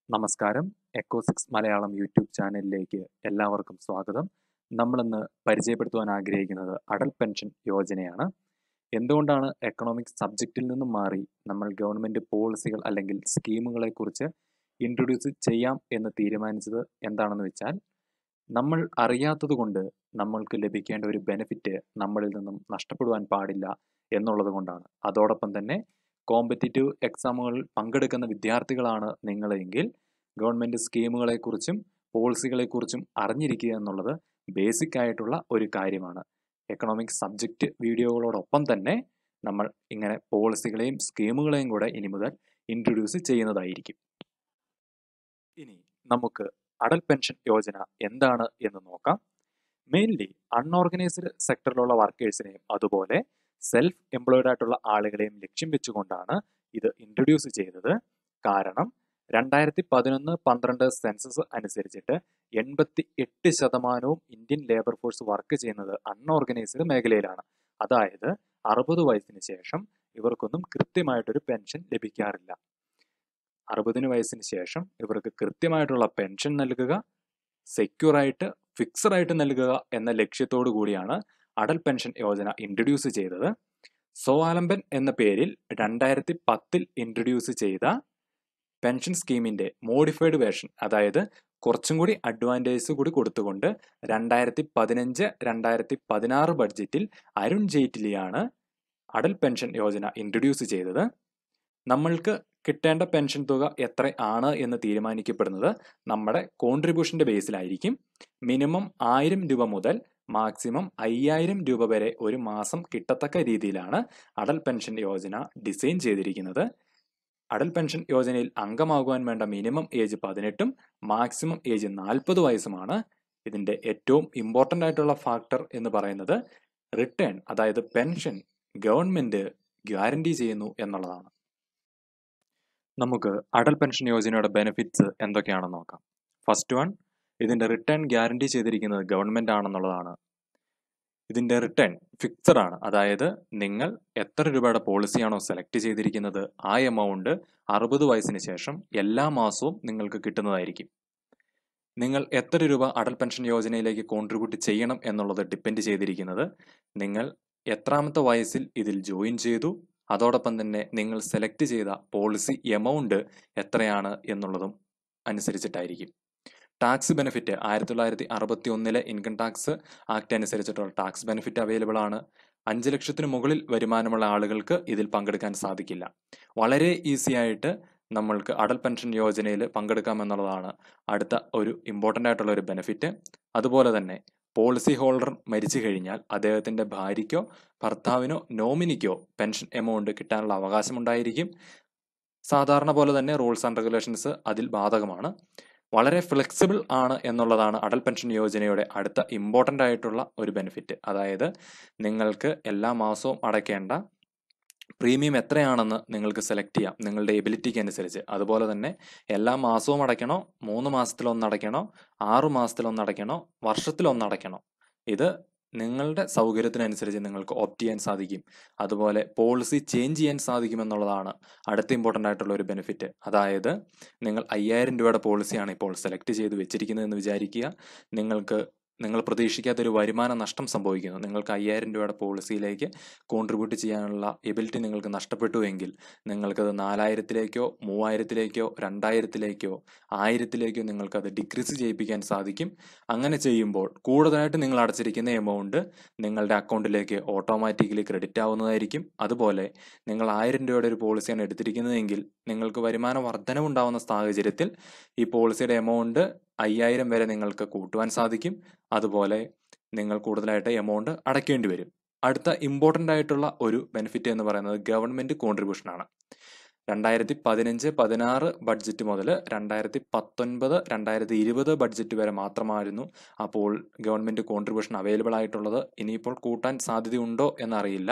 നമസ്കാരം എക്കോസിക്സ് മലയാളം യൂട്യൂബ് ചാനലിലേക്ക് എല്ലാവർക്കും സ്വാഗതം നമ്മളിന്ന് പരിചയപ്പെടുത്തുവാൻ ആഗ്രഹിക്കുന്നത് അടൽ പെൻഷൻ യോജനയാണ് എന്തുകൊണ്ടാണ് എക്കണോമിക്സ് സബ്ജക്റ്റിൽ നിന്നും മാറി നമ്മൾ ഗവൺമെൻറ് പോളിസികൾ അല്ലെങ്കിൽ സ്കീമുകളെക്കുറിച്ച് ഇൻട്രൊഡ്യൂസ് ചെയ്യാം എന്ന് തീരുമാനിച്ചത് എന്താണെന്ന് വെച്ചാൽ നമ്മൾ അറിയാത്തത് കൊണ്ട് നമ്മൾക്ക് ലഭിക്കേണ്ട ഒരു ബെനിഫിറ്റ് നമ്മളിൽ നിന്നും നഷ്ടപ്പെടുവാൻ പാടില്ല എന്നുള്ളത് കൊണ്ടാണ് അതോടൊപ്പം തന്നെ കോമ്പറ്റീറ്റീവ് എക്സാമുകളിൽ പങ്കെടുക്കുന്ന വിദ്യാർത്ഥികളാണ് നിങ്ങളെങ്കിൽ ഗവൺമെൻറ് സ്കീമുകളെക്കുറിച്ചും പോളിസികളെക്കുറിച്ചും അറിഞ്ഞിരിക്കുക എന്നുള്ളത് ബേസിക് ആയിട്ടുള്ള ഒരു കാര്യമാണ് എക്കണോമിക്സ് സബ്ജക്റ്റ് വീഡിയോകളോടൊപ്പം തന്നെ നമ്മൾ ഇങ്ങനെ പോളിസികളെയും സ്കീമുകളെയും കൂടെ ഇനി മുതൽ ഇൻട്രൊഡ്യൂസ് ചെയ്യുന്നതായിരിക്കും ഇനി നമുക്ക് അടൽ പെൻഷൻ യോജന എന്താണ് എന്ന് നോക്കാം മെയിൻലി അൺഓർഗനൈസ്ഡ് സെക്ടറിലുള്ള വർക്കേഴ്സിനെയും അതുപോലെ സെൽഫ് എംപ്ലോയിഡ് ആയിട്ടുള്ള ആളുകളെയും ലക്ഷ്യം വെച്ചുകൊണ്ടാണ് ഇത് ഇൻട്രൊഡ്യൂസ് ചെയ്തത് കാരണം രണ്ടായിരത്തി പതിനൊന്ന് പന്ത്രണ്ട് സെൻസസ് അനുസരിച്ചിട്ട് എൺപത്തി എട്ട് ശതമാനവും ഇന്ത്യൻ ലേബർ ഫോഴ്സ് വർക്ക് ചെയ്യുന്നത് അൺഓർഗനൈസ്ഡ് മേഖലയിലാണ് അതായത് അറുപത് വയസ്സിന് ശേഷം ഇവർക്കൊന്നും കൃത്യമായിട്ടൊരു പെൻഷൻ ലഭിക്കാറില്ല അറുപതിന് വയസ്സിന് ശേഷം ഇവർക്ക് കൃത്യമായിട്ടുള്ള പെൻഷൻ നൽകുക സെക്യൂർ ആയിട്ട് ഫിക്സഡ് ആയിട്ട് നൽകുക എന്ന ലക്ഷ്യത്തോടു കൂടിയാണ് അടൽ പെൻഷൻ യോജന ഇൻട്രൊഡ്യൂസ് ചെയ്തത് സ്വാവലംബൻ എന്ന പേരിൽ രണ്ടായിരത്തി പത്തിൽ ഇൻട്രൊഡ്യൂസ് ചെയ്ത പെൻഷൻ സ്കീമിന്റെ മോഡിഫൈഡ് വേർഷൻ അതായത് കുറച്ചും കൂടി അഡ്വാൻറ്റേജ് കൂടി കൊടുത്തുകൊണ്ട് രണ്ടായിരത്തി പതിനഞ്ച് രണ്ടായിരത്തി പതിനാറ് ബഡ്ജറ്റിൽ അരുൺ ജെയ്റ്റ്ലിയാണ് അടൽ പെൻഷൻ യോജന ഇൻട്രൊഡ്യൂസ് ചെയ്തത് നമ്മൾക്ക് കിട്ടേണ്ട പെൻഷൻ തുക എത്ര ആണ് എന്ന് തീരുമാനിക്കപ്പെടുന്നത് നമ്മുടെ കോൺട്രിബ്യൂഷന്റെ ബേസിലായിരിക്കും മിനിമം ആയിരം രൂപ മുതൽ മാക്സിമം അയ്യായിരം രൂപ വരെ ഒരു മാസം കിട്ടത്തക്ക രീതിയിലാണ് അടൽ പെൻഷൻ യോജന ഡിസൈൻ ചെയ്തിരിക്കുന്നത് അടൽ പെൻഷൻ യോജനയിൽ അംഗമാകുവാൻ വേണ്ട മിനിമം ഏജ് പതിനെട്ടും മാക്സിമം ഏജ് നാൽപ്പത് വയസ്സുമാണ് ഇതിന്റെ ഏറ്റവും ഇമ്പോർട്ടൻ്റ് ആയിട്ടുള്ള ഫാക്ടർ എന്ന് പറയുന്നത് റിട്ടേൺ അതായത് പെൻഷൻ ഗവൺമെന്റ് ഗ്യാരണ്ടി ചെയ്യുന്നു എന്നുള്ളതാണ് നമുക്ക് അടൽ പെൻഷൻ യോജനയുടെ ബെനിഫിറ്റ്സ് എന്തൊക്കെയാണെന്ന് നോക്കാം ഫസ്റ്റ് വൺ ഇതിന്റെ റിട്ടേൺ ഗ്യാരണ്ടി ചെയ്തിരിക്കുന്നത് ഗവൺമെന്റ് ആണെന്നുള്ളതാണ് ഇതിന്റെ റിട്ടേൺ ഫിക്സഡ് ആണ് അതായത് നിങ്ങൾ എത്ര രൂപയുടെ പോളിസിയാണോ സെലക്ട് ചെയ്തിരിക്കുന്നത് ആ എമൗണ്ട് അറുപത് വയസ്സിന് ശേഷം എല്ലാ മാസവും നിങ്ങൾക്ക് കിട്ടുന്നതായിരിക്കും നിങ്ങൾ എത്ര രൂപ അടൽ പെൻഷൻ യോജനയിലേക്ക് കോൺട്രിബ്യൂട്ട് ചെയ്യണം എന്നുള്ളത് ഡിപ്പെൻഡ് ചെയ്തിരിക്കുന്നത് നിങ്ങൾ എത്രാമത്തെ വയസ്സിൽ ഇതിൽ ജോയിൻ ചെയ്തു അതോടൊപ്പം തന്നെ നിങ്ങൾ സെലക്ട് ചെയ്ത പോളിസി എമൗണ്ട് എത്രയാണ് എന്നുള്ളതും അനുസരിച്ചിട്ടായിരിക്കും ടാക്സ് ബെനിഫിറ്റ് ആയിരത്തി തൊള്ളായിരത്തി അറുപത്തി ഒന്നിലെ ഇൻകം ടാക്സ് ആക്ട് അനുസരിച്ചിട്ടുള്ള ടാക്സ് ബെനിഫിറ്റ് അവൈലബിൾ ആണ് അഞ്ച് ലക്ഷത്തിന് മുകളിൽ വരുമാനമുള്ള ആളുകൾക്ക് ഇതിൽ പങ്കെടുക്കാൻ സാധിക്കില്ല വളരെ ഈസി ആയിട്ട് നമ്മൾക്ക് അടൽ പെൻഷൻ യോജനയിൽ പങ്കെടുക്കാമെന്നുള്ളതാണ് അടുത്ത ഒരു ഇമ്പോർട്ടൻ്റ് ആയിട്ടുള്ള ഒരു ബെനിഫിറ്റ് അതുപോലെ തന്നെ പോളിസി ഹോൾഡർ മരിച്ചു കഴിഞ്ഞാൽ അദ്ദേഹത്തിൻ്റെ ഭാര്യയ്ക്കോ ഭർത്താവിനോ നോമിനിക്കോ പെൻഷൻ എമൗണ്ട് കിട്ടാനുള്ള അവകാശമുണ്ടായിരിക്കും സാധാരണ പോലെ തന്നെ റൂൾസ് ആൻഡ് റെഗുലേഷൻസ് അതിൽ ബാധകമാണ് വളരെ ഫ്ലെക്സിബിൾ ആണ് എന്നുള്ളതാണ് അടൽ പെൻഷൻ യോജനയുടെ അടുത്ത ഇമ്പോർട്ടൻ്റ് ആയിട്ടുള്ള ഒരു ബെനിഫിറ്റ് അതായത് നിങ്ങൾക്ക് എല്ലാ മാസവും അടയ്ക്കേണ്ട പ്രീമിയം എത്രയാണെന്ന് നിങ്ങൾക്ക് സെലക്ട് ചെയ്യാം നിങ്ങളുടെ എബിലിറ്റിക്ക് അനുസരിച്ച് അതുപോലെ തന്നെ എല്ലാ മാസവും അടയ്ക്കണോ മൂന്ന് മാസത്തിലൊന്ന് അടയ്ക്കണോ ആറു മാസത്തിലൊന്ന് അടയ്ക്കണോ വർഷത്തിലൊന്ന് അടയ്ക്കണോ ഇത് നിങ്ങളുടെ സൗകര്യത്തിനനുസരിച്ച് നിങ്ങൾക്ക് ഓപ്റ്റ് ചെയ്യാൻ സാധിക്കും അതുപോലെ പോളിസി ചേഞ്ച് ചെയ്യാൻ സാധിക്കും എന്നുള്ളതാണ് അടുത്ത ഇമ്പോർട്ടൻ്റ് ആയിട്ടുള്ള ഒരു ബെനിഫിറ്റ് അതായത് നിങ്ങൾ അയ്യായിരം രൂപയുടെ പോളിസിയാണ് ഇപ്പോൾ സെലക്ട് ചെയ്ത് വെച്ചിരിക്കുന്നതെന്ന് വിചാരിക്കുക നിങ്ങൾക്ക് നിങ്ങൾ പ്രതീക്ഷിക്കാത്ത ഒരു വരുമാന നഷ്ടം സംഭവിക്കുന്നു നിങ്ങൾക്ക് അയ്യായിരം രൂപയുടെ പോളിസിയിലേക്ക് കോൺട്രിബ്യൂട്ട് ചെയ്യാനുള്ള എബിലിറ്റി നിങ്ങൾക്ക് നഷ്ടപ്പെട്ടു എങ്കിൽ നിങ്ങൾക്കത് നാലായിരത്തിലേക്കോ മൂവായിരത്തിലേക്കോ രണ്ടായിരത്തിലേക്കോ ആയിരത്തിലേക്കോ നിങ്ങൾക്കത് ഡിക്രീസ് ചെയ്യിപ്പിക്കാൻ സാധിക്കും അങ്ങനെ ചെയ്യുമ്പോൾ കൂടുതലായിട്ട് നിങ്ങൾ അടച്ചിരിക്കുന്ന എമൗണ്ട് നിങ്ങളുടെ അക്കൗണ്ടിലേക്ക് ഓട്ടോമാറ്റിക്കലി ക്രെഡിറ്റ് ആവുന്നതായിരിക്കും അതുപോലെ നിങ്ങൾ ആയിരം രൂപയുടെ ഒരു പോളിസിയാണ് എടുത്തിരിക്കുന്നതെങ്കിൽ നിങ്ങൾക്ക് വരുമാന വർധനവുണ്ടാവുന്ന സാഹചര്യത്തിൽ ഈ പോളിസിയുടെ എമൗണ്ട് അയ്യായിരം വരെ നിങ്ങൾക്ക് കൂട്ടുവാൻ സാധിക്കും അതുപോലെ നിങ്ങൾ കൂടുതലായിട്ട് എമൗണ്ട് അടയ്ക്കേണ്ടി വരും അടുത്ത ഇമ്പോർട്ടൻ്റ് ആയിട്ടുള്ള ഒരു ബെനിഫിറ്റ് എന്ന് പറയുന്നത് ഗവൺമെൻറ് കോൺട്രിബ്യൂഷൻ ആണ് രണ്ടായിരത്തി പതിനഞ്ച് പതിനാറ് ബഡ്ജറ്റ് മുതൽ രണ്ടായിരത്തി പത്തൊൻപത് രണ്ടായിരത്തി ഇരുപത് ബഡ്ജറ്റ് വരെ മാത്രമായിരുന്നു അപ്പോൾ ഗവൺമെൻറ് കോൺട്രിബ്യൂഷൻ അവൈലബിൾ ആയിട്ടുള്ളത് ഇനിയിപ്പോൾ കൂട്ടാൻ സാധ്യതയുണ്ടോ എന്നറിയില്ല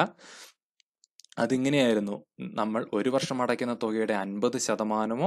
അതിങ്ങനെയായിരുന്നു നമ്മൾ ഒരു വർഷം അടയ്ക്കുന്ന തുകയുടെ അൻപത് ശതമാനമോ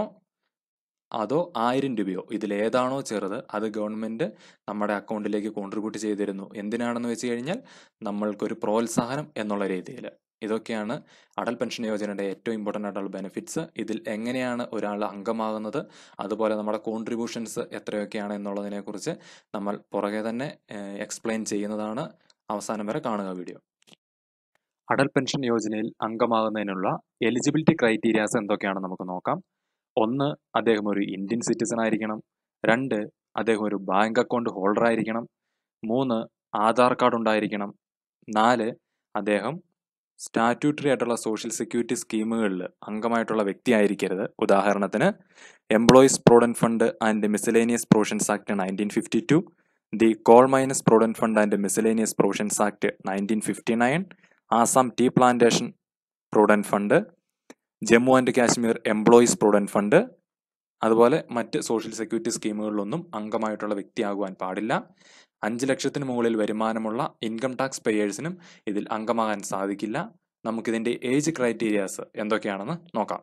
അതോ ആയിരം രൂപയോ ഇതിലേതാണോ ചെറുത് അത് ഗവൺമെൻറ് നമ്മുടെ അക്കൗണ്ടിലേക്ക് കോൺട്രിബ്യൂട്ട് ചെയ്തിരുന്നു എന്തിനാണെന്ന് വെച്ച് കഴിഞ്ഞാൽ നമ്മൾക്കൊരു പ്രോത്സാഹനം എന്നുള്ള രീതിയിൽ ഇതൊക്കെയാണ് അടൽ പെൻഷൻ യോജനയുടെ ഏറ്റവും ഇമ്പോർട്ടൻ്റ് ആയിട്ടുള്ള ബെനിഫിറ്റ്സ് ഇതിൽ എങ്ങനെയാണ് ഒരാൾ അംഗമാകുന്നത് അതുപോലെ നമ്മുടെ കോൺട്രിബ്യൂഷൻസ് എത്രയൊക്കെയാണ് എന്നുള്ളതിനെക്കുറിച്ച് നമ്മൾ പുറകെ തന്നെ എക്സ്പ്ലെയിൻ ചെയ്യുന്നതാണ് അവസാനം വരെ കാണുക വീഡിയോ അടൽ പെൻഷൻ യോജനയിൽ അംഗമാകുന്നതിനുള്ള എലിജിബിലിറ്റി ക്രൈറ്റീരിയാസ് എന്തൊക്കെയാണെന്ന് നമുക്ക് നോക്കാം ഒന്ന് അദ്ദേഹം ഒരു ഇന്ത്യൻ സിറ്റിസൺ ആയിരിക്കണം രണ്ട് അദ്ദേഹം ഒരു ബാങ്ക് അക്കൗണ്ട് ഹോൾഡർ ആയിരിക്കണം മൂന്ന് ആധാർ കാർഡ് ഉണ്ടായിരിക്കണം നാല് അദ്ദേഹം സ്റ്റാറ്റ്യൂട്ടറി ആയിട്ടുള്ള സോഷ്യൽ സെക്യൂരിറ്റി സ്കീമുകളിൽ അംഗമായിട്ടുള്ള വ്യക്തി ആയിരിക്കരുത് ഉദാഹരണത്തിന് employees provident fund and miscellaneous provisions act nineteen fifty two the coal mines provident fund and miscellaneous provisions act nineteen fifty nine Assam tea plantation provident fund Jammu and Kashmir employees provident fund അതുപോലെ മറ്റ് social security സ്കീമുകളിലൊന്നും അംഗമായിട്ടുള്ള വ്യക്തിയാകുവാൻ പാടില്ല അഞ്ച് ലക്ഷത്തിന് മുകളിൽ വരുമാനമുള്ള income tax പേയേഴ്സിനും ഇതിൽ അംഗമാകാൻ സാധിക്കില്ല നമുക്കിതിൻ്റെ ഏജ് ക്രൈറ്റീരിയാസ് എന്തൊക്കെയാണെന്ന് നോക്കാം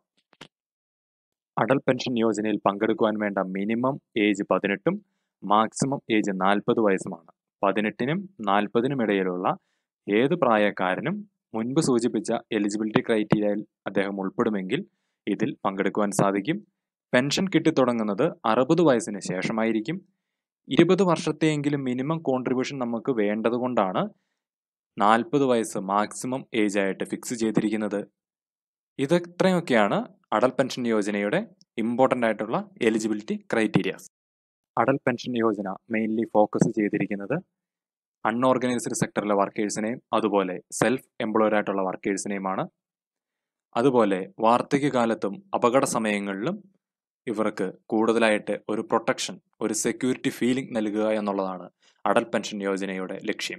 അടൽ പെൻഷൻ യോജനയിൽ പങ്കെടുക്കുവാൻ വേണ്ട മിനിമം ഏജ് പതിനെട്ടും മാക്സിമം ഏജ് നാൽപ്പത് വയസ്സുമാണ് പതിനെട്ടിനും നാൽപ്പതിനും ഇടയിലുള്ള ഏത് പ്രായക്കാരനും മുൻപ് സൂചിപ്പിച്ച എലിജിബിലിറ്റി ക്രൈറ്റീരിയയിൽ അദ്ദേഹം ഉൾപ്പെടുമെങ്കിൽ ഇതിൽ പങ്കെടുക്കുവാൻ സാധിക്കും പെൻഷൻ കിട്ടിത്തുടങ്ങുന്നത് അറുപത് വയസ്സിന് ശേഷമായിരിക്കും ഇരുപത് വർഷത്തെയെങ്കിലും മിനിമം കോൺട്രിബ്യൂഷൻ നമുക്ക് വേണ്ടതുകൊണ്ടാണ് നാൽപ്പത് വയസ്സ് മാക്സിമം ഏജ് ആയിട്ട് ഫിക്സ് ചെയ്തിരിക്കുന്നത് ഇതത്രയൊക്കെയാണ് അടൽ പെൻഷൻ യോജനയുടെ ഇമ്പോർട്ടൻ്റ് ആയിട്ടുള്ള eligibility criterias Atal pension Yojana mainly focus ചെയ്തിരിക്കുന്നത് അൺഓർഗനൈസ്ഡ് സെക്ടറിലെ വർക്കേഴ്സിനെയും അതുപോലെ സെൽഫ് എംപ്ലോയഡ് ആയിട്ടുള്ള വർക്കേഴ്സിനെയുമാണ് അതുപോലെ വാർദ്ധക്യകാലത്തും അപകട സമയങ്ങളിലും ഇവർക്ക് കൂടുതലായിട്ട് ഒരു പ്രൊട്ടക്ഷൻ ഒരു സെക്യൂരിറ്റി ഫീലിംഗ് നൽകുക എന്നുള്ളതാണ് അടൽ പെൻഷൻ യോജനയുടെ ലക്ഷ്യം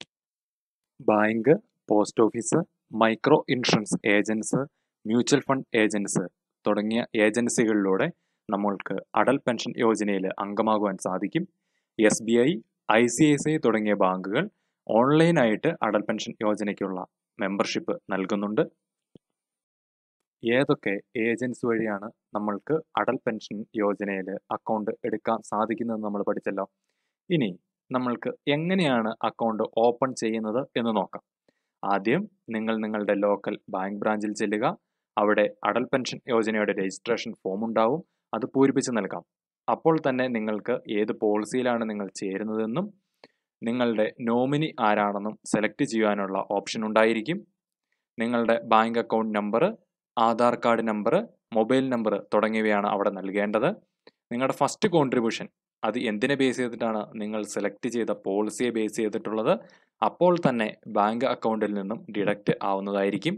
bank post office micro insurance agents mutual fund agents തുടങ്ങിയ ഏജൻസികളിലൂടെ നമ്മൾക്ക് അടൽ പെൻഷൻ യോജനയിൽ അംഗമാകുവാൻ സാധിക്കും S B I I C I C I തുടങ്ങിയ ബാങ്കുകൾ ഓൺലൈനായിട്ട് അടൽ പെൻഷൻ യോജനയ്ക്കുള്ള മെമ്പർഷിപ്പ് നൽകുന്നുണ്ട് ഏതൊക്കെ ഏജൻസി വഴിയാണ് നമ്മൾക്ക് അടൽ പെൻഷൻ യോജനയിൽ അക്കൗണ്ട് എടുക്കാൻ സാധിക്കുന്നതെന്ന് നമ്മൾ പഠിച്ചല്ലോ ഇനി നമ്മൾക്ക് എങ്ങനെയാണ് അക്കൗണ്ട് ഓപ്പൺ ചെയ്യുന്നത് എന്ന് നോക്കാം ആദ്യം നിങ്ങൾ നിങ്ങളുടെ ലോക്കൽ ബാങ്ക് ബ്രാഞ്ചിൽ ചെല്ലുക അവിടെ അടൽ പെൻഷൻ യോജനയുടെ രജിസ്ട്രേഷൻ ഫോം ഉണ്ടാവും അത് പൂരിപ്പിച്ച് നൽകാം അപ്പോൾ തന്നെ നിങ്ങൾക്ക് ഏത് പോളിസിയിലാണ് നിങ്ങൾ ചേരുന്നതെന്നും നിങ്ങളുടെ നോമിനി ആരാണെന്നും സെലക്ട് ചെയ്യാനുള്ള ഓപ്ഷൻ ഉണ്ടായിരിക്കും നിങ്ങളുടെ bank account number Aadhaar card number mobile number തുടങ്ങിയവയാണ് അവിടെ നൽകേണ്ടത് നിങ്ങളുടെ ഫസ്റ്റ് കോൺട്രിബ്യൂഷൻ അത് എന്തിനെ ബേസ് ചെയ്തിട്ടാണ് നിങ്ങൾ സെലക്ട് ചെയ്ത പോളിസിയെ ബേസ് ചെയ്തിട്ടുള്ളത് അപ്പോൾ തന്നെ ബാങ്ക് അക്കൗണ്ടിൽ നിന്നും ഡിഡക്റ്റ് ആവുന്നതായിരിക്കും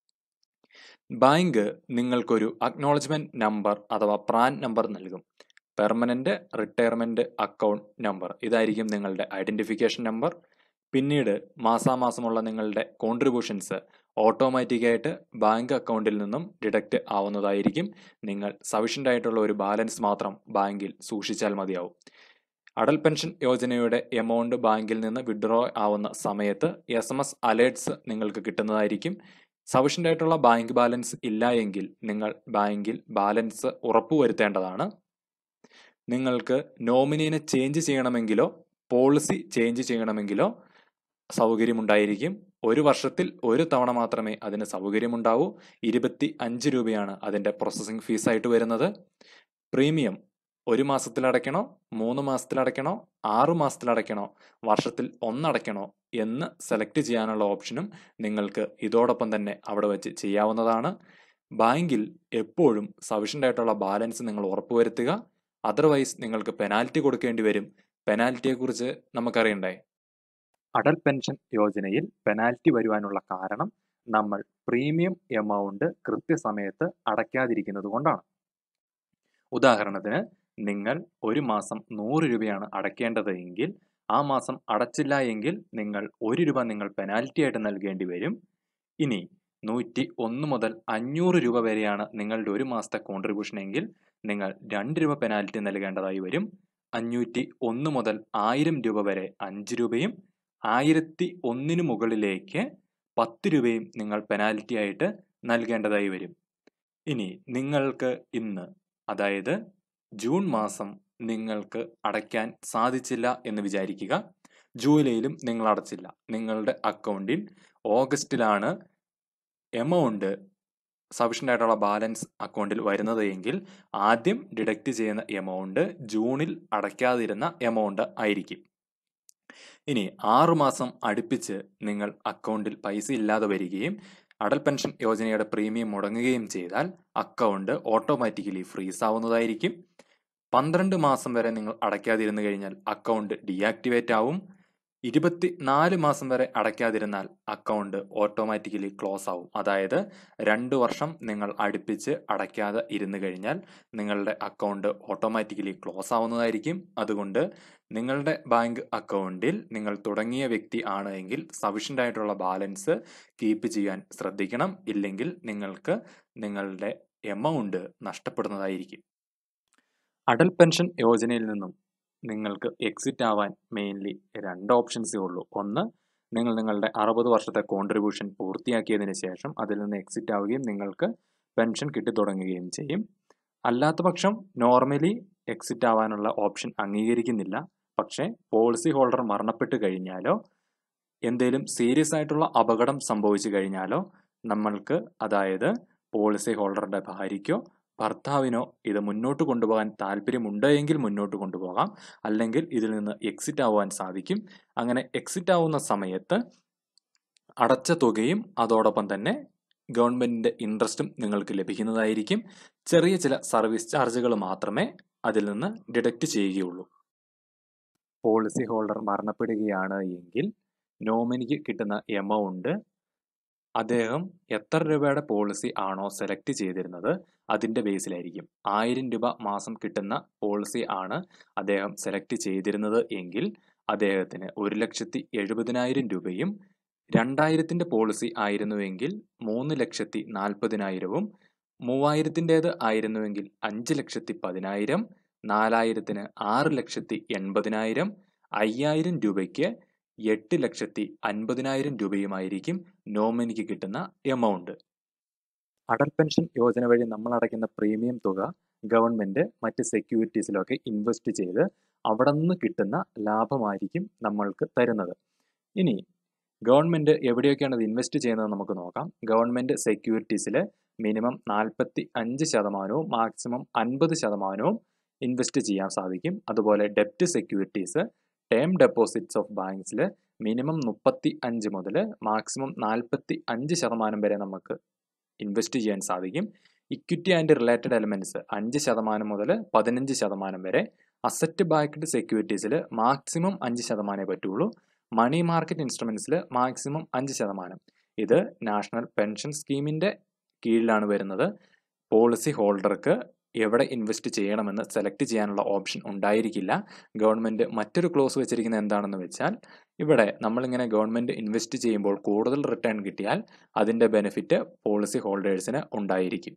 ബാങ്ക് നിങ്ങൾക്കൊരു അക്നോളജ്മെന്റ് നമ്പർ അഥവാ പ്രാൻ നമ്പർ നൽകും പെർമനന്റ് റിട്ടയർമെന്റ് അക്കൗണ്ട് നമ്പർ ഇതായിരിക്കും നിങ്ങളുടെ ഐഡന്റിഫിക്കേഷൻ നമ്പർ പിന്നീട് മാസാമാസമുള്ള നിങ്ങളുടെ കോൺട്രിബ്യൂഷൻസ് ഓട്ടോമാറ്റിക്കായിട്ട് ബാങ്ക് അക്കൗണ്ടിൽ നിന്നും ഡിഡക്റ്റ് ആവുന്നതായിരിക്കും നിങ്ങൾ സഫീഷ്യൻ്റ് ആയിട്ടുള്ള ഒരു ബാലൻസ് മാത്രം ബാങ്കിൽ സൂക്ഷിച്ചാൽ മതിയാവും അടൽ പെൻഷൻ യോജനയുടെ എമൗണ്ട് ബാങ്കിൽ നിന്ന് വിഡ്രോ ആവുന്ന സമയത്ത് എസ് എം എസ് അലേർട്സ് നിങ്ങൾക്ക് കിട്ടുന്നതായിരിക്കും സഫീഷ്യൻ്റ് ആയിട്ടുള്ള ബാങ്ക് ബാലൻസ് ഇല്ല എങ്കിൽ നിങ്ങൾ ബാങ്കിൽ ബാലൻസ് ഉറപ്പുവരുത്തേണ്ടതാണ് നിങ്ങൾക്ക് നോമിനീനെ ചേഞ്ച് ചെയ്യണമെങ്കിലോ പോളിസി ചേഞ്ച് ചെയ്യണമെങ്കിലോ സൗകര്യമുണ്ടായിരിക്കും ഒരു വർഷത്തിൽ ഒരു തവണ മാത്രമേ അതിന് സൗകര്യമുണ്ടാവൂ ഇരുപത്തി അഞ്ച് രൂപയാണ് അതിൻ്റെ പ്രോസസ്സിംഗ് ഫീസായിട്ട് വരുന്നത് പ്രീമിയം ഒരു മാസത്തിൽ അടയ്ക്കണോ മൂന്ന് മാസത്തിൽ അടയ്ക്കണോ ആറു മാസത്തിൽ അടയ്ക്കണോ വർഷത്തിൽ ഒന്നടയ്ക്കണോ എന്ന് സെലക്ട് ചെയ്യാനുള്ള ഓപ്ഷനും നിങ്ങൾക്ക് ഇതോടൊപ്പം തന്നെ അവിടെ വെച്ച് ചെയ്യാവുന്നതാണ് ബാങ്കിൽ എപ്പോഴും സഫീഷ്യൻ്റ് ആയിട്ടുള്ള ബാലൻസ് നിങ്ങൾ ഉറപ്പുവരുത്തുക അതർവൈസ് നിങ്ങൾക്ക് പെനാൽറ്റി കൊടുക്കേണ്ടി വരും പെനാൽറ്റിയെക്കുറിച്ച് നമുക്കറിയണ്ടേ അടൽ പെൻഷൻ യോജനയിൽ പെനാൽറ്റി വരുവാനുള്ള കാരണം നമ്മൾ പ്രീമിയം എമൗണ്ട് കൃത്യസമയത്ത് അടയ്ക്കാതിരിക്കുന്നത് കൊണ്ടാണ് ഉദാഹരണത്തിന് നിങ്ങൾ ഒരു മാസം നൂറ് രൂപയാണ് അടയ്ക്കേണ്ടത് എങ്കിൽ ആ മാസം അടച്ചില്ല എങ്കിൽ നിങ്ങൾ ഒരു രൂപ നിങ്ങൾ പെനാൽറ്റി ആയിട്ട് നൽകേണ്ടി വരും ഇനി നൂറ്റി ഒന്ന് മുതൽ അഞ്ഞൂറ് രൂപ വരെയാണ് നിങ്ങളുടെ ഒരു മാസത്തെ കോൺട്രിബ്യൂഷൻ എങ്കിൽ നിങ്ങൾ രണ്ട് രൂപ പെനാൽറ്റി നൽകേണ്ടതായി വരും അഞ്ഞൂറ്റി ഒന്ന് മുതൽ ആയിരം രൂപ വരെ അഞ്ച് രൂപയും ആയിരത്തി ഒന്നിന് മുകളിലേക്ക് പത്ത് രൂപയും നിങ്ങൾ പെനാൽറ്റി ആയിട്ട് നൽകേണ്ടതായി വരും ഇനി നിങ്ങൾക്ക് ഇന്ന് അതായത് ജൂൺ മാസം നിങ്ങൾക്ക് അടയ്ക്കാൻ സാധിച്ചില്ല എന്ന് വിചാരിക്കുക ജൂലൈയിലും നിങ്ങൾ അടച്ചില്ല നിങ്ങളുടെ അക്കൗണ്ടിൽ ഓഗസ്റ്റിലാണ് എമൗണ്ട് സഫീഷ്യൻ്റ് ആയിട്ടുള്ള ബാലൻസ് അക്കൗണ്ടിൽ വരുന്നത് എങ്കിൽ ആദ്യം ഡിഡക്റ്റ് ചെയ്യുന്ന എമൗണ്ട് ജൂണിൽ അടയ്ക്കാതിരുന്ന എമൗണ്ട് ആയിരിക്കും ഇനി ആറു മാസം അടുപ്പിച്ച് നിങ്ങൾ അക്കൗണ്ടിൽ പൈസ ഇല്ലാതെ വരികയും അടൽ പെൻഷൻ യോജനയുടെ പ്രീമിയം മുടങ്ങുകയും ചെയ്താൽ അക്കൗണ്ട് ഓട്ടോമാറ്റിക്കലി ഫ്രീസ് ആവുന്നതായിരിക്കും പന്ത്രണ്ട് മാസം വരെ നിങ്ങൾ അടയ്ക്കാതിരുന്നു കഴിഞ്ഞാൽ അക്കൗണ്ട് ഡീആക്ടിവേറ്റ് ആവും ഇരുപത്തി നാല് മാസം വരെ അടയ്ക്കാതിരുന്നാൽ അക്കൗണ്ട് ഓട്ടോമാറ്റിക്കലി ക്ലോസ് ആവും അതായത് രണ്ട് വർഷം നിങ്ങൾ അടുപ്പിച്ച് അടയ്ക്കാതെ ഇരുന്ന് കഴിഞ്ഞാൽ നിങ്ങളുടെ അക്കൗണ്ട് ഓട്ടോമാറ്റിക്കലി ക്ലോസ് ആവുന്നതായിരിക്കും അതുകൊണ്ട് നിങ്ങളുടെ ബാങ്ക് അക്കൗണ്ടിൽ നിങ്ങൾ തുടങ്ങിയ വ്യക്തി ആണ് എങ്കിൽ സഫീഷ്യൻ്റ് ആയിട്ടുള്ള ബാലൻസ് കീപ്പ് ചെയ്യാൻ ശ്രദ്ധിക്കണം ഇല്ലെങ്കിൽ നിങ്ങൾക്ക് നിങ്ങളുടെ എമൗണ്ട് നഷ്ടപ്പെടുന്നതായിരിക്കും അടൽ പെൻഷൻ യോജനയിൽ നിന്നും നിങ്ങൾക്ക് എക്സിറ്റ് ആവാൻ മെയിൻലി രണ്ട് ഓപ്ഷൻസേ ഉള്ളൂ ഒന്ന് നിങ്ങൾ നിങ്ങളുടെ അറുപത് വർഷത്തെ കോൺട്രിബ്യൂഷൻ പൂർത്തിയാക്കിയതിന് ശേഷം അതിൽ നിന്ന് എക്സിറ്റ് ആവുകയും നിങ്ങൾക്ക് പെൻഷൻ കിട്ടിത്തുടങ്ങുകയും ചെയ്യും അല്ലാത്ത പക്ഷം നോർമലി എക്സിറ്റ് ആവാനുള്ള ഓപ്ഷൻ അംഗീകരിക്കുന്നില്ല പക്ഷേ പോളിസി ഹോൾഡർ മരണപ്പെട്ട് കഴിഞ്ഞാലോ എന്തെങ്കിലും സീരിയസ് ആയിട്ടുള്ള അപകടം സംഭവിച്ചു കഴിഞ്ഞാലോ നമ്മൾക്ക് അതായത് പോളിസി ഹോൾഡറുടെ ഭാര്യയ്ക്കോ ഭർത്താവിനോ ഇത് മുന്നോട്ട് കൊണ്ടുപോകാൻ താല്പര്യമുണ്ട് എങ്കിൽ മുന്നോട്ട് കൊണ്ടുപോകാം അല്ലെങ്കിൽ ഇതിൽ നിന്ന് എക്സിറ്റ് ആവാൻ സാധിക്കും അങ്ങനെ എക്സിറ്റ് ആവുന്ന സമയത്ത് അടച്ച തുകയും അതോടൊപ്പം തന്നെ ഗവൺമെൻറ്റിൻ്റെ ഇൻട്രസ്റ്റും നിങ്ങൾക്ക് ലഭിക്കുന്നതായിരിക്കും ചെറിയ ചില സർവീസ് ചാർജുകൾ മാത്രമേ അതിൽ നിന്ന് ഡിഡക്റ്റ് ചെയ്യുകയുള്ളൂ പോളിസി ഹോൾഡർ മരണപ്പെടുകയാണ് എങ്കിൽ നോമിനിക്ക് കിട്ടുന്ന എമൗണ്ട് അദ്ദേഹം എത്ര രൂപയുടെ പോളിസി ആണോ സെലക്ട് ചെയ്തിരുന്നത് അതിൻ്റെ ബേസിലായിരിക്കും ആയിരം രൂപ മാസം കിട്ടുന്ന പോളിസി ആണ് അദ്ദേഹം സെലക്ട് ചെയ്തിരുന്നത് എങ്കിൽ അദ്ദേഹത്തിന് ഒരു ലക്ഷത്തി എഴുപതിനായിരം രൂപയും രണ്ടായിരത്തിൻ്റെ പോളിസി ആയിരുന്നുവെങ്കിൽ മൂന്ന് ലക്ഷത്തി നാൽപ്പതിനായിരവും മൂവായിരത്തിൻ്റേത് ആയിരുന്നുവെങ്കിൽ അഞ്ച് ലക്ഷത്തി പതിനായിരം നാലായിരത്തിന് ആറ് ലക്ഷത്തി എൺപതിനായിരം അയ്യായിരം രൂപയ്ക്ക് എട്ട് ലക്ഷത്തി അൻപതിനായിരം രൂപയുമായിരിക്കും നോമിനിക്ക് കിട്ടുന്ന എമൗണ്ട് അടൽ പെൻഷൻ യോജന വഴി നമ്മൾ അടയ്ക്കുന്ന പ്രീമിയം തുക ഗവൺമെൻറ് മറ്റ് സെക്യൂരിറ്റീസിലൊക്കെ ഇൻവെസ്റ്റ് ചെയ്ത് അവിടെ നിന്ന് കിട്ടുന്ന ലാഭമായിരിക്കും നമ്മൾക്ക് തരുന്നത് ഇനി ഗവൺമെൻറ് എവിടെയൊക്കെയാണ് ഇത് ഇൻവെസ്റ്റ് ചെയ്യുന്നത് നമുക്ക് നോക്കാം ഗവൺമെൻറ് സെക്യൂരിറ്റീസിൽ മിനിമം നാൽപ്പത്തി അഞ്ച് ശതമാനവും മാക്സിമം അൻപത് ശതമാനവും ഇൻവെസ്റ്റ് ചെയ്യാൻ സാധിക്കും അതുപോലെ ഡെപ്റ്റ് സെക്യൂരിറ്റീസ് ടേം ഡെപ്പോസിറ്റ്സ് ഓഫ് ബാങ്ക്സിൽ മിനിമം മുപ്പത്തി അഞ്ച് മുതൽ മാക്സിമം നാൽപ്പത്തി അഞ്ച് ശതമാനം വരെ നമുക്ക് ഇൻവെസ്റ്റ് ചെയ്യാൻ സാധിക്കും ഇക്വിറ്റി ആൻഡ് റിലേറ്റഡ് എലമെൻറ്റ്സ് അഞ്ച് ശതമാനം മുതൽ പതിനഞ്ച് ശതമാനം വരെ അസറ്റ് ബാക്ക്ഡ് സെക്യൂരിറ്റീസിൽ മാക്സിമം അഞ്ച് ശതമാനമേ പറ്റുള്ളൂ മണി മാർക്കറ്റ് ഇൻസ്ട്രുമെൻസിൽ മാക്സിമം അഞ്ച് ശതമാനം ഇത് നാഷണൽ പെൻഷൻ സ്കീമിൻ്റെ കീഴിലാണ് വരുന്നത് പോളിസി ഹോൾഡർക്ക് എവിടെ ഇൻവെസ്റ്റ് ചെയ്യണമെന്ന് സെലക്ട് ചെയ്യാനുള്ള ഓപ്ഷൻ ഉണ്ടായിരിക്കില്ല ഗവൺമെൻറ് മറ്റൊരു ക്ലോസ് വെച്ചിരിക്കുന്നത് എന്താണെന്ന് വെച്ചാൽ ഇവിടെ നമ്മളിങ്ങനെ ഗവൺമെൻറ് ഇൻവെസ്റ്റ് ചെയ്യുമ്പോൾ കൂടുതൽ റിട്ടേൺ കിട്ടിയാൽ അതിൻ്റെ ബെനിഫിറ്റ് പോളിസി ഹോൾഡേഴ്സിന് ഉണ്ടായിരിക്കും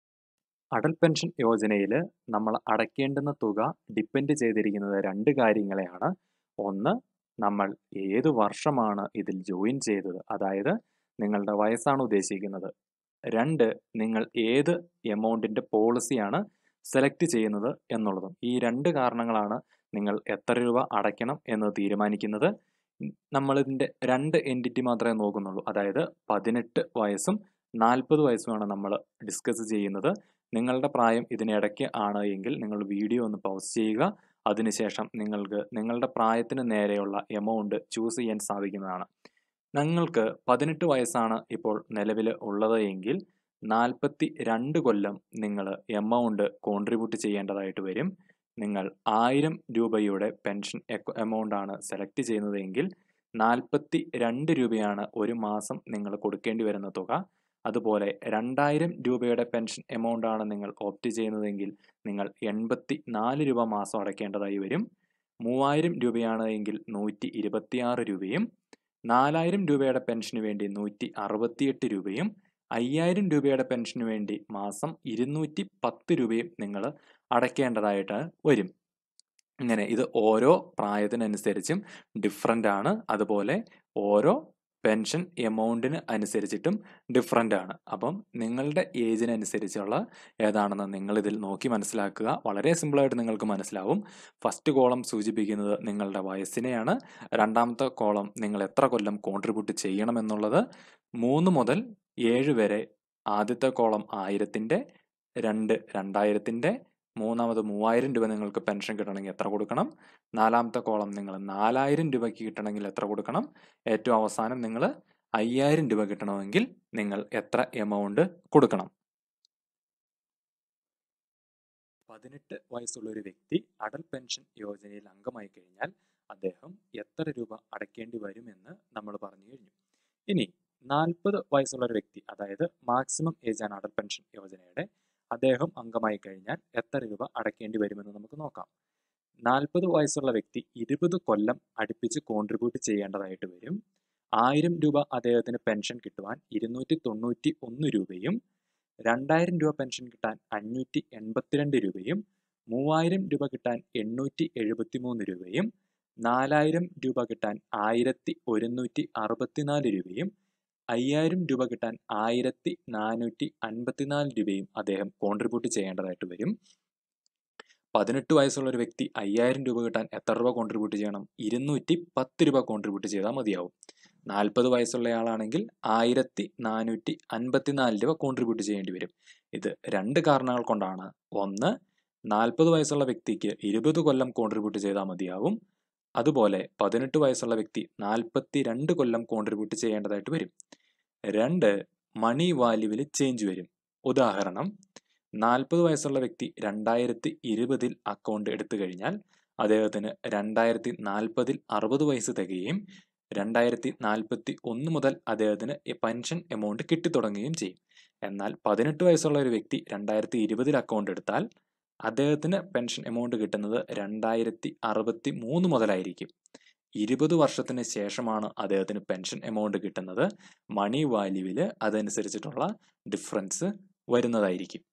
അടൽ പെൻഷൻ യോജനയിൽ നമ്മൾ അടയ്ക്കേണ്ടുന്ന തുക ഡിപ്പെൻഡ് ചെയ്തിരിക്കുന്നത് രണ്ട് കാര്യങ്ങളെയാണ് ഒന്ന് നമ്മൾ ഏത് വർഷമാണ് ഇതിൽ ജോയിൻ ചെയ്തത് അതായത് നിങ്ങളുടെ വയസ്സാണ് ഉദ്ദേശിക്കുന്നത് രണ്ട് നിങ്ങൾ ഏത് എമൗണ്ടിൻ്റെ പോളിസിയാണ് സെലക്ട് ചെയ്യുന്നത് എന്നുള്ളതും ഈ രണ്ട് കാരണങ്ങളാണ് നിങ്ങൾ എത്ര രൂപ അടയ്ക്കണം എന്ന് തീരുമാനിക്കുന്നത് നമ്മളിതിൻ്റെ രണ്ട് എൻറ്റിറ്റി മാത്രമേ നോക്കുന്നുള്ളൂ അതായത് പതിനെട്ട് വയസ്സും നാൽപ്പത് വയസ്സുമാണ് നമ്മൾ ഡിസ്കസ് ചെയ്യുന്നത് നിങ്ങളുടെ പ്രായം ഇതിനിടയ്ക്ക് ആണ് എങ്കിൽ നിങ്ങൾ വീഡിയോ ഒന്ന് പൗസ് ചെയ്യുക അതിനുശേഷം നിങ്ങൾക്ക് നിങ്ങളുടെ പ്രായത്തിന് നേരെയുള്ള എമൗണ്ട് ചൂസ് ചെയ്യാൻ സാധിക്കുന്നതാണ് നിങ്ങൾക്ക് പതിനെട്ട് വയസ്സാണ് ഇപ്പോൾ നിലവിൽ ഉള്ളത് എങ്കിൽ നാൽപ്പത്തി രണ്ട് കൊല്ലം നിങ്ങൾ എമൗണ്ട് കോൺട്രിബ്യൂട്ട് ചെയ്യേണ്ടതായിട്ട് വരും നിങ്ങൾ ആയിരം രൂപയുടെ പെൻഷൻ എമൗണ്ട് ആണ് സെലക്ട് ചെയ്യുന്നതെങ്കിൽ നാൽപ്പത്തി രണ്ട് രൂപയാണ് ഒരു മാസം നിങ്ങൾ കൊടുക്കേണ്ടി വരുന്ന തുക അതുപോലെ രണ്ടായിരം രൂപയുടെ പെൻഷൻ എമൗണ്ട് ആണ് നിങ്ങൾ ഓപ്റ്റ് ചെയ്യുന്നതെങ്കിൽ നിങ്ങൾ എൺപത്തി നാല് രൂപ മാസം അടയ്ക്കേണ്ടതായി വരും മൂവായിരം രൂപയാണ് എങ്കിൽ നൂറ്റി ഇരുപത്തിയാറ് രൂപയും നാലായിരം രൂപയുടെ പെൻഷന് വേണ്ടി നൂറ്റി അറുപത്തിയെട്ട് രൂപയും അയ്യായിരം രൂപയുടെ പെൻഷന് വേണ്ടി മാസം ഇരുന്നൂറ്റി പത്ത് രൂപയും നിങ്ങൾ അടയ്ക്കേണ്ടതായിട്ട് വരും ഇങ്ങനെ ഇത് ഓരോ പ്രായത്തിനനുസരിച്ചും ഡിഫറൻ്റ് ആണ് അതുപോലെ ഓരോ പെൻഷൻ എമൗണ്ടിന് അനുസരിച്ചിട്ടും ഡിഫറൻ്റ് ആണ് അപ്പം നിങ്ങളുടെ ഏജിനനുസരിച്ചുള്ള ഏതാണെന്ന് നിങ്ങളിതിൽ നോക്കി മനസ്സിലാക്കുക വളരെ സിമ്പിളായിട്ട് നിങ്ങൾക്ക് മനസ്സിലാവും ഫസ്റ്റ് കോളം സൂചിപ്പിക്കുന്നത് നിങ്ങളുടെ വയസ്സിനെയാണ് രണ്ടാമത്തെ കോളം നിങ്ങൾ എത്ര കൊല്ലം കോൺട്രിബ്യൂട്ട് ചെയ്യണമെന്നുള്ളത് മൂന്ന് മുതൽ ഏഴ് വരെ ആദ്യത്തെ കോളം ആയിരത്തിൻ്റെ രണ്ട് രണ്ടായിരത്തിൻ്റെ മൂന്നാമത് മൂവായിരം രൂപ നിങ്ങൾക്ക് പെൻഷൻ കിട്ടണമെങ്കിൽ എത്ര കൊടുക്കണം നാലാമത്തെ കോളം നിങ്ങൾ നാലായിരം രൂപയ്ക്ക് കിട്ടണമെങ്കിൽ എത്ര കൊടുക്കണം ഏറ്റവും അവസാനം നിങ്ങൾ അയ്യായിരം രൂപ കിട്ടണമെങ്കിൽ നിങ്ങൾ എത്ര എമൗണ്ട് കൊടുക്കണം പതിനെട്ട് വയസ്സുള്ള ഒരു വ്യക്തി അടൽ പെൻഷൻ യോജനയിൽ അംഗമായി കഴിഞ്ഞാൽ അദ്ദേഹം എത്ര രൂപ അടയ്ക്കേണ്ടി വരുമെന്ന് നമ്മൾ പറഞ്ഞു കഴിഞ്ഞു ഇനി നാൽപ്പത് വയസ്സുള്ള ഒരു വ്യക്തി അതായത് മാക്സിമം ഏജ് ആണ് അടൽ പെൻഷൻ യോജനയുടെ അദ്ദേഹം അംഗമായി കഴിഞ്ഞാൽ എത്ര രൂപ അടയ്ക്കേണ്ടി വരുമെന്ന് നമുക്ക് നോക്കാം നാൽപ്പത് വയസ്സുള്ള വ്യക്തി ഇരുപത് കൊല്ലം അടുപ്പിച്ച് കോൺട്രിബ്യൂട്ട് ചെയ്യേണ്ടതായിട്ട് വരും ആയിരം രൂപ അദ്ദേഹത്തിന് പെൻഷൻ കിട്ടുവാൻ ഇരുന്നൂറ്റി തൊണ്ണൂറ്റി ഒന്ന് രൂപയും രണ്ടായിരം രൂപ പെൻഷൻ കിട്ടാൻ അഞ്ഞൂറ്റി എൺപത്തിരണ്ട് രൂപയും മൂവായിരം രൂപ കിട്ടാൻ എണ്ണൂറ്റി എഴുപത്തി മൂന്ന് രൂപയും നാലായിരം രൂപ കിട്ടാൻ ആയിരത്തി ഒരുന്നൂറ്റി അറുപത്തിനാല് രൂപയും അയ്യായിരം രൂപ കിട്ടാൻ ആയിരത്തി നാനൂറ്റി അൻപത്തിനാല് രൂപയും അദ്ദേഹം കോൺട്രിബ്യൂട്ട് ചെയ്യേണ്ടതായിട്ട് വരും പതിനെട്ട് വയസ്സുള്ള ഒരു വ്യക്തി അയ്യായിരം രൂപ കിട്ടാൻ എത്ര രൂപ കോൺട്രിബ്യൂട്ട് ചെയ്യണം ഇരുന്നൂറ്റി പത്ത് രൂപ കോൺട്രിബ്യൂട്ട് ചെയ്താൽ മതിയാവും നാൽപ്പത് വയസ്സുള്ളയാളാണെങ്കിൽ ആയിരത്തി നാനൂറ്റി അൻപത്തിനാല് രൂപ കോൺട്രിബ്യൂട്ട് ചെയ്യേണ്ടി വരും ഇത് രണ്ട് കാരണങ്ങൾ കൊണ്ടാണ് ഒന്ന് നാൽപ്പത് വയസ്സുള്ള വ്യക്തിക്ക് ഇരുപത് കൊല്ലം കോൺട്രിബ്യൂട്ട് ചെയ്താൽ മതിയാവും അതുപോലെ പതിനെട്ട് വയസ്സുള്ള വ്യക്തി നാൽപ്പത്തി രണ്ട് കൊല്ലം കോൺട്രിബ്യൂട്ട് ചെയ്യേണ്ടതായിട്ട് വരും രണ്ട് മണി വാല്യൂവിൽ ചേഞ്ച് വരും ഉദാഹരണം നാൽപ്പത് വയസ്സുള്ള വ്യക്തി രണ്ടായിരത്തി ഇരുപതിൽ അക്കൗണ്ട് എടുത്തു കഴിഞ്ഞാൽ അദ്ദേഹത്തിന് രണ്ടായിരത്തി നാൽപ്പതിൽ അറുപത് വയസ്സ് തികയും രണ്ടായിരത്തി നാൽപ്പത്തി ഒന്ന് മുതൽ അദ്ദേഹത്തിന് പെൻഷൻ എമൗണ്ട് കിട്ടിത്തുടങ്ങുകയും ചെയ്യും എന്നാൽ പതിനെട്ട് വയസ്സുള്ള ഒരു വ്യക്തി രണ്ടായിരത്തി ഇരുപതിൽ അക്കൗണ്ട് എടുത്താൽ അദ്ദേഹത്തിന് പെൻഷൻ എമൗണ്ട് കിട്ടുന്നത് രണ്ടായിരത്തി അറുപത്തി മൂന്ന് മുതലായിരിക്കും ഇരുപത് വർഷത്തിന് ശേഷമാണ് അദ്ദേഹത്തിന് പെൻഷൻ എമൗണ്ട് കിട്ടുന്നത് മണി വാല്യൂവിൽ അതനുസരിച്ചിട്ടുള്ള ഡിഫറൻസ് വരുന്നതായിരിക്കും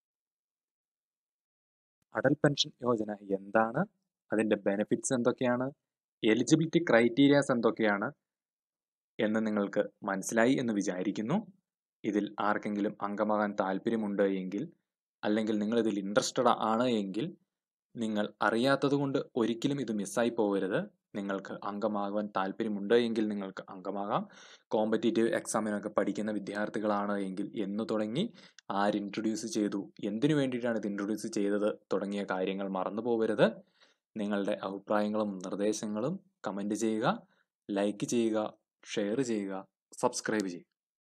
അടൽ പെൻഷൻ യോജന എന്താണ് അതിൻ്റെ ബെനിഫിറ്റ്സ് എന്തൊക്കെയാണ് എലിജിബിലിറ്റി ക്രൈറ്റീരിയാസ് എന്തൊക്കെയാണ് എന്ന് നിങ്ങൾക്ക് മനസ്സിലായി എന്ന് വിചാരിക്കുന്നു ഇതിൽ ആർക്കെങ്കിലും അംഗമാകാൻ താല്പര്യമുണ്ട് എങ്കിൽ അല്ലെങ്കിൽ നിങ്ങൾ ഇതിൽ ഇൻട്രസ്റ്റഡ് ആണ് എങ്കിൽ നിങ്ങൾ അറിയാത്തത് കൊണ്ട് ഒരിക്കലും ഇത് മിസ്സായി പോകരുത് നിങ്ങൾക്ക് അംഗമാകാൻ താല്പര്യമുണ്ട് എങ്കിൽ നിങ്ങൾക്ക് അംഗമാകാം കോമ്പറ്റേറ്റീവ് എക്സാമിനൊക്കെ പഠിക്കുന്ന വിദ്യാർത്ഥികളാണ് എങ്കിൽ എന്ന് തുടങ്ങി ആര് ഇൻട്രൊഡ്യൂസ് ചെയ്തു എന്തിനു വേണ്ടിയിട്ടാണ് ഇത് ഇൻട്രൊഡ്യൂസ് ചെയ്തത് തുടങ്ങിയ കാര്യങ്ങൾ മറന്നു പോകരുത് നിങ്ങളുടെ അഭിപ്രായങ്ങളും നിർദ്ദേശങ്ങളും കമൻറ്റ് ചെയ്യുക ലൈക്ക് ചെയ്യുക ഷെയർ ചെയ്യുക സബ്സ്ക്രൈബ് ചെയ്യുക